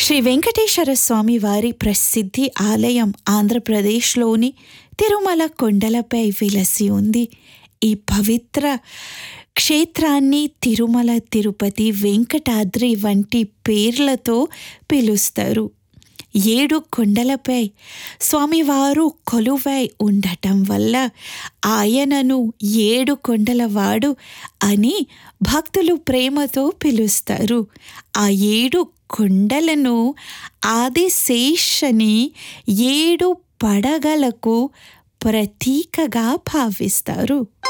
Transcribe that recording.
శ్రీ వెంకటేశ్వర స్వామి వారి ప్రసిద్ధి ఆలయం ఆంధ్రప్రదేశ్లోని తిరుమల కొండలపై వెలసి ఉంది ఈ పవిత్ర క్షేత్రాన్ని తిరుమల తిరుపతి వెంకటాద్రి వంటి పేర్లతో పిలుస్తారు ఏడు కొండలపై స్వామివారు కొలువై ఉండటం వల్ల ఆయనను ఏడు కొండలవాడు అని భక్తులు ప్రేమతో పిలుస్తారు ఆ ఏడు కొండలను ఆదిశేషని ఏడు పడగలకు ప్రతీకగా భావిస్తారు